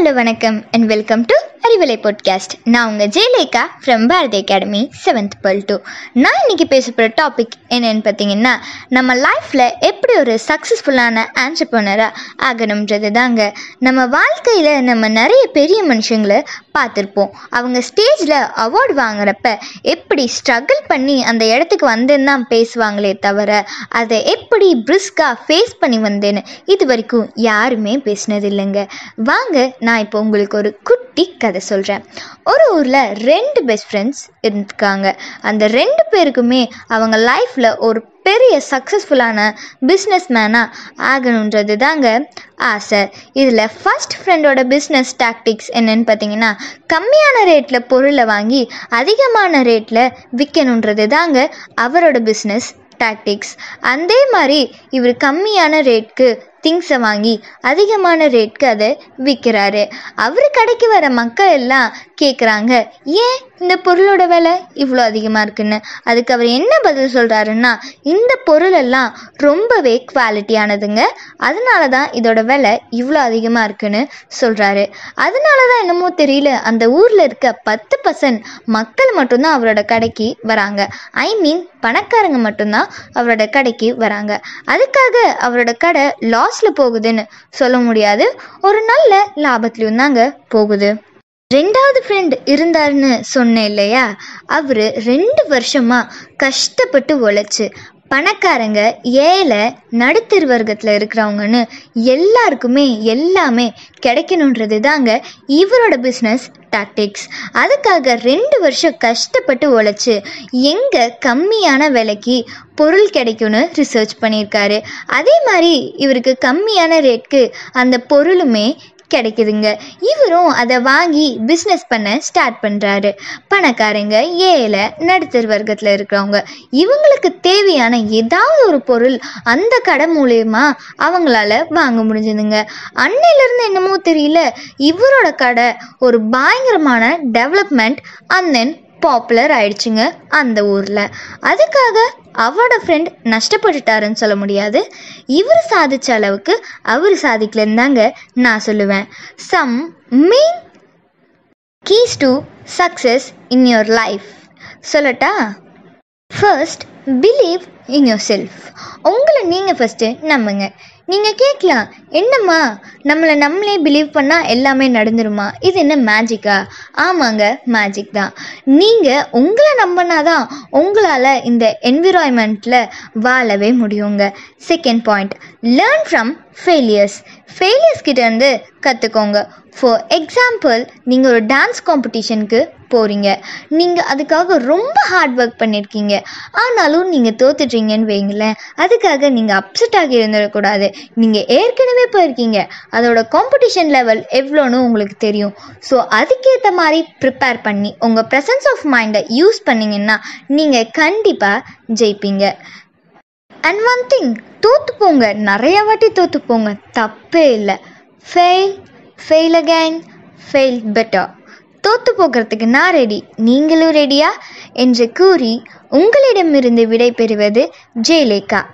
hello வணக்கம் and welcome to Arivalai podcast நான் உங்கள் Jayalekha from Bharathi academy seventh plus two நான் இன்னைக்கு பேச போகிற டாபிக் என்னன்னு பார்த்தீங்கன்னா நம்ம லைஃப்பில் எப்படி ஒரு சக்ஸஸ்ஃபுல்லான ஆண்டர்பனராக ஆகணுன்றது தாங்க நம்ம வாழ்க்கையில் நம்ம நிறைய பெரிய மனுஷங்களை பார்த்துருப்போம் அவங்க ஸ்டேஜில் அவார்டு வாங்குறப்ப எப்படி ஸ்ட்ரகிள் பண்ணி அந்த இடத்துக்கு வந்தேன்னு தான் பேசுவாங்களே தவிர அதை எப்படி பிரிஸ்காக ஃபேஸ் பண்ணி வந்தேன்னு இது வரைக்கும் யாருமே பேசினது இல்லைங்க வாங்க நான் இப்போ உங்களுக்கு ஒரு குட்டி கதை சொல்கிறேன் ஒரு ஊரில் ரெண்டு பெஸ்ட் ஃப்ரெண்ட்ஸ் இருக்காங்க அந்த ரெண்டு பேருக்குமே அவங்க லைஃப்பில் ஒரு பெரிய சக்ஸஸ்ஃபுல்லான பிஸ்னஸ் மேனாக ஆகணுன்றது தாங்க ஆசை இதில் ஃபர்ஸ்ட் ஃப்ரெண்டோட பிஸ்னஸ் டாக்டிக்ஸ் என்னன்னு பார்த்தீங்கன்னா கம்மியான ரேட்டில் பொருளை வாங்கி அதிகமான ரேட்டில் விற்கணுன்றது தாங்க அவரோட பிஸ்னஸ் டாக்டிக்ஸ் அதே மாதிரி இவர் கம்மியான ரேட்க்கு திங்ஸை வாங்கி அதிகமான ரேட்க்கு அதை விற்கிறாரு அவர் கடைக்கு வர மக்கள் எல்லாம் கேட்குறாங்க ஏன் இந்த பொருளோட விலை இவ்வளோ அதிகமாக இருக்குன்னு அதுக்கு அவர் என்ன பதில் சொல்கிறாருன்னா இந்த பொருள் எல்லாம் ரொம்பவே குவாலிட்டியானதுங்க அதனால தான் இதோட விலை இவ்வளோ அதிகமாக இருக்குன்னு சொல்கிறாரு அதனால தான் என்னமோ தெரியல அந்த ஊரில் இருக்க பத்து பர்சன்ட் மக்கள் மட்டும்தான் அவரோட கடைக்கு வராங்க ஐ மீன் பணக்காரங்க மட்டும்தான் அவரோட கடைக்கு வராங்க அதுக்காக அவரோட கடை லாஸில் போகுதுன்னு சொல்ல முடியாது ஒரு நல்ல லாபத்துலையும் தாங்க போகுது ரெண்டாவது ஃப்ரெண்ட் இருந்தாருன்னு சொன்னேன் இல்லையா அவர் ரெண்டு வருஷமாக கஷ்டப்பட்டு உழைச்சி பணக்காரங்க ஏழை நடுத்தர் வர்க்கத்தில் இருக்கிறவங்கன்னு எல்லாருக்குமே எல்லாமே கிடைக்கணுன்றது தாங்க இவரோட பிஸ்னஸ் டாக்டிக்ஸ் அதுக்காக ரெண்டு வருஷம் கஷ்டப்பட்டு உழைச்சி எங்கே கம்மியான விலைக்கு பொருள் கிடைக்கும்னு ரிசர்ச் பண்ணியிருக்காரு அதே மாதிரி இவருக்கு கம்மியான ரேட்க்கு அந்த பொருளுமே கிடைக்குதுங்க இவரும் அதை வாங்கி பிஸ்னஸ் பண்ண ஸ்டார்ட் பண்ணுறாரு பணக்காரங்க ஏழை நடுத்தர் வர்க்கத்தில் இருக்கிறவங்க இவங்களுக்கு தேவையான ஏதாவது ஒரு பொருள் அந்த கடை மூலயமா அவங்களால வாங்க முடிஞ்சதுங்க அன்னையிலேருந்து என்னமோ தெரியல இவரோட கடை ஒரு பயங்கரமான டெவலப்மெண்ட் அண்ட் தென் பாப்புலர் ஆயிடுச்சுங்க அந்த ஊரில் அதுக்காக அவரோட ஃப்ரெண்ட் நஷ்டப்பட்டுட்டாருன்னு சொல்ல முடியாது இவர் சாதிச்ச அளவுக்கு அவர் சாதிக்கலன்னு தாங்க நான் சொல்லுவேன் some main keys to success in your life சொல்லட்டா first believe in yourself உங்களை நீங்கள் ஃபஸ்ட்டு நம்புங்க நீங்கள் கேட்கலாம் என்னம்மா நம்மளை நம்மளே பிலீவ் பண்ணால் எல்லாமே நடந்துருமா இது என்ன மேஜிக்கா ஆமாங்க மேஜிக் தான் நீங்கள் உங்களை நம்பினாதான் உங்களால் இந்த என்விரான்மெண்ட்டில் வாழவே முடியுங்க second point learn from failures failures கிட்டேருந்து கற்றுக்கோங்க ஃபார் எக்ஸாம்பிள் நீங்கள் ஒரு டான்ஸ் காம்படிஷனுக்கு போகிறீங்க நீங்கள் அதுக்காக ரொம்ப ஹார்ட் ஒர்க் பண்ணியிருக்கீங்க ஆனாலும் நீங்கள் தோத்துட்டீங்கன்னு வைங்களேன் அதுக்காக நீங்கள் அப்செட் ஆகி இருந்துடக்கூடாது நீங்கள் ஏற்கனவே போயிருக்கீங்க அதோட காம்படிஷன் லெவல் எவ்வளோன்னு உங்களுக்கு தெரியும் ஸோ அதுக்கேற்ற மாதிரி ப்ரிப்பேர் பண்ணி உங்கள் ப்ரெசன்ஸ் ஆஃப் மைண்டை யூஸ் பண்ணிங்கன்னா நீங்கள் கண்டிப்பாக ஜெயிப்பீங்க அண்ட் ஒன் திங் தோற்று போங்க நிறைய வாட்டி தோற்று போங்க தப்பே இல்லை fail fail again fail better தோற்று போகிறதுக்கு நான் ரெடி நீங்களும் ரெடியா என்று கூறி உங்களிடமிருந்து விடை பெறுவது ஜெயலேகா